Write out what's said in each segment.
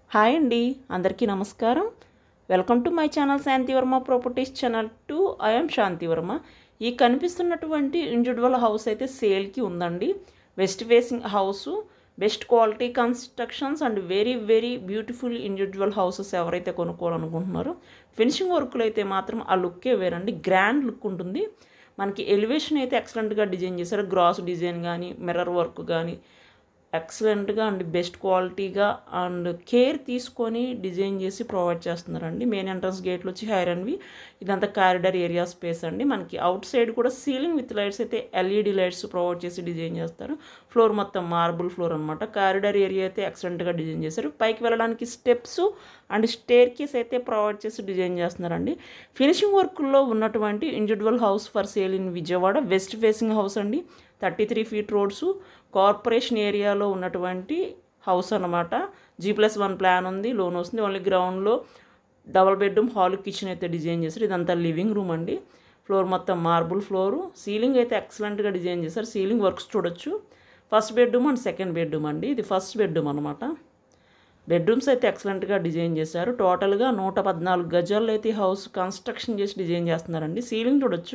hi అండి అందరికీ నమస్కారం welcome to my channel Shanthivarma properties channel to I'm Shanthivarma ఈ కనిపిస్తున్నటువంటి ఇండివిజువల్ హౌస్ అయితే సేల్కి ఉందండి west facing house best quality constructions and very very beautiful individual houses ఎవరైతే కొనుక్కోవాలనుకుంటున్నారో ఫినిషింగ్ వర్క్లు అయితే మాత్రం ఆ లుక్కే వేరండి గ్రాండ్ లుక్ ఉంటుంది మనకి ఎలివేషన్ అయితే ఎక్సలెంట్గా డిజైన్ చేశారు గ్రాస్ డిజైన్ కానీ మిర్రర్ వర్క్ కానీ ఎక్సలెంట్గా అండ్ బెస్ట్ క్వాలిటీగా అండ్ కేర్ తీసుకొని డిజైన్ చేసి ప్రొవైడ్ చేస్తున్నారండి మెయిన్ ఎంట్రన్స్ గేట్లు వచ్చి హైరన్వి ఇదంతా కారిడార్ ఏరియా స్పేస్ అండి మనకి అవుట్ సైడ్ కూడా సీలింగ్ విత్ లైట్స్ అయితే ఎల్ఈడి లైట్స్ ప్రొవైడ్ చేసి డిజైన్ చేస్తారు ఫ్లోర్ మొత్తం మార్బుల్ ఫ్లోర్ అనమాట కారిడార్ ఏరియా అయితే ఎక్సలెంట్గా డిజైన్ చేశారు పైకి వెళ్ళడానికి స్టెప్స్ అండ్ స్టేర్ కేస్ అయితే ప్రొవైడ్ చేసి డిజైన్ చేస్తున్నారండి ఫినిషింగ్ వర్క్లో ఉన్నటువంటి individual house for sale in Vijayawada west facing house అండి thirty three feet roads corporation ఏరియాలో ఉన్నటువంటి హౌస్ అనమాట జీ ప్లస్ వన్ ప్లాన్ ఉంది లోన్ వస్తుంది ఓన్లీ గ్రౌండ్లో డబల్ బెడ్రూమ్ హాల్ కిచెన్ అయితే డిజైన్ చేశారు ఇదంతా లివింగ్ రూమ్ అండి ఫ్లోర్ మొత్తం మార్బుల్ ఫ్లోరు సీలింగ్ అయితే ఎక్సలెంట్గా డిజైన్ చేశారు సీలింగ్ వర్క్స్ చూడొచ్చు first bedroom and second bedroom అండి ఇది ఫస్ట్ బెడ్రూమ్ అనమాట బెడ్రూమ్స్ అయితే ఎక్సలెంట్గా డిజైన్ చేశారు టోటల్గా నూట పద్నాలుగు గజాల్లో అయితే హౌస్ కన్స్ట్రక్షన్ చేసి డిజైన్ చేస్తున్నారండి సీలింగ్ చూడొచ్చు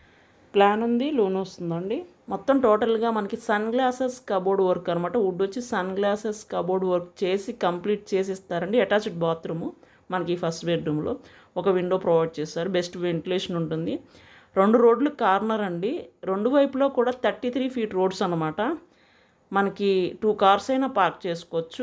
ప్లాన్ ఉంది లోన్ వస్తుందండి మొత్తం టోటల్గా మనకి సన్ గ్లాసెస్ కబోర్డ్ వర్క్ అనమాట వుడ్ వచ్చి సన్ గ్లాసెస్ కబోర్డ్ వర్క్ చేసి కంప్లీట్ చేసి ఇస్తారండి అటాచ్డ్ బాత్రూము మనకి ఫస్ట్ బెడ్రూమ్లో ఒక విండో ప్రొవైడ్ చేస్తారు బెస్ట్ వెంటిలేషన్ ఉంటుంది రెండు రోడ్లు కార్నర్ అండి రెండు వైపులో కూడా థర్టీ త్రీ ఫీట్ రోడ్స్ అనమాట మనకి టూ కార్స్ అయినా పార్క్ చేసుకోవచ్చు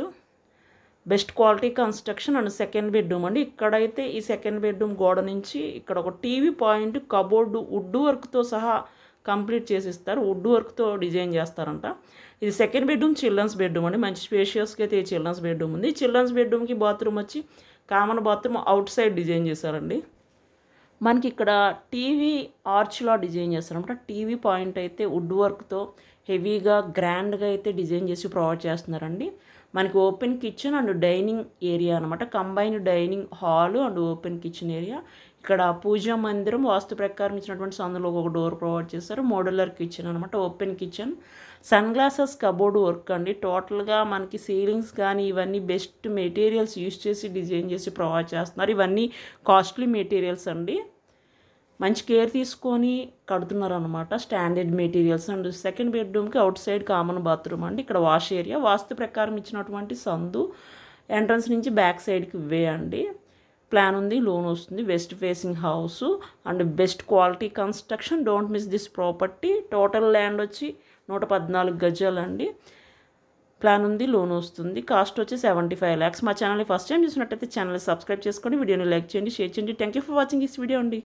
best quality construction and second bedroom అండి ఇక్కడైతే ఈ సెకండ్ బెడ్రూమ్ గోడ నుంచి ఇక్కడ ఒక టీవీ పాయింట్ కబోర్డు వుడ్ వర్క్తో సహా కంప్లీట్ చేసి ఇస్తారు వుడ్ వర్క్తో డిజైన్ చేస్తారంట ఇది సెకండ్ బెడ్రూమ్ చిల్డ్రన్స్ బెడ్రూమ్ అండి మంచి స్పేషియస్గా అయితే ఈ చిల్డ్రన్స్ బెడ్రూమ్ ఉంది చిల్డ్రన్స్ బెడ్రూమ్కి బాత్రూమ్ వచ్చి common bathroom outside design చేశారండి మనకి ఇక్కడ టీవీ ఆర్చ్లా డిజైన్ చేస్తారనమాట టీవీ పాయింట్ అయితే వుడ్ వర్క్తో హెవీగా గ్రాండ్గా అయితే డిజైన్ చేసి ప్రొవైడ్ చేస్తున్నారండి మనకి open kitchen and dining area అనమాట combined dining hall and open kitchen area ఇక్కడ పూజా మందిరం వాస్తు ప్రకారం ఇచ్చినటువంటి సందులో ఒక డోర్ ప్రొవైడ్ చేస్తారు మోడలర్ కిచెన్ అనమాట open kitchen sun glasses cupboard work అండి టోటల్గా మనకి సీలింగ్స్ కానీ ఇవన్నీ బెస్ట్ మెటీరియల్స్ యూస్ చేసి డిజైన్ చేసి ప్రొవైడ్ చేస్తున్నారు ఇవన్నీ కాస్ట్లీ మెటీరియల్స్ అండి మంచి కేర్ తీసుకొని కడుతున్నారు అనమాట స్టాండర్డ్ మెటీరియల్స్ అండ్ సెకండ్ బెడ్రూమ్కి అవుట్ సైడ్ కామన్ బాత్రూమ్ అండి ఇక్కడ వాష్ ఏరియా వాస్తు ప్రకారం ఇచ్చినటువంటి సందు ఎంట్రన్స్ నుంచి బ్యాక్ సైడ్కి వే అండి ప్లాన్ ఉంది లోన్ వస్తుంది west facing house and best quality construction don't miss this property total land వచ్చి నూట పద్నాలుగు గజాలండి ప్లాన్ ఉంది లోన్ వస్తుంది కాస్ట్ వచ్చి సెవెంటీ ఫైవ్ ల్యాక్స్ మా ఛానల్ని ఫస్ట్ టైం చూసినట్టయితే ఛానల్ సబ్స్క్రైబ్ చేసుకోండి వీడియోని లైక్ చేయండి షేర్ చేయండి thank you for watching this video అండి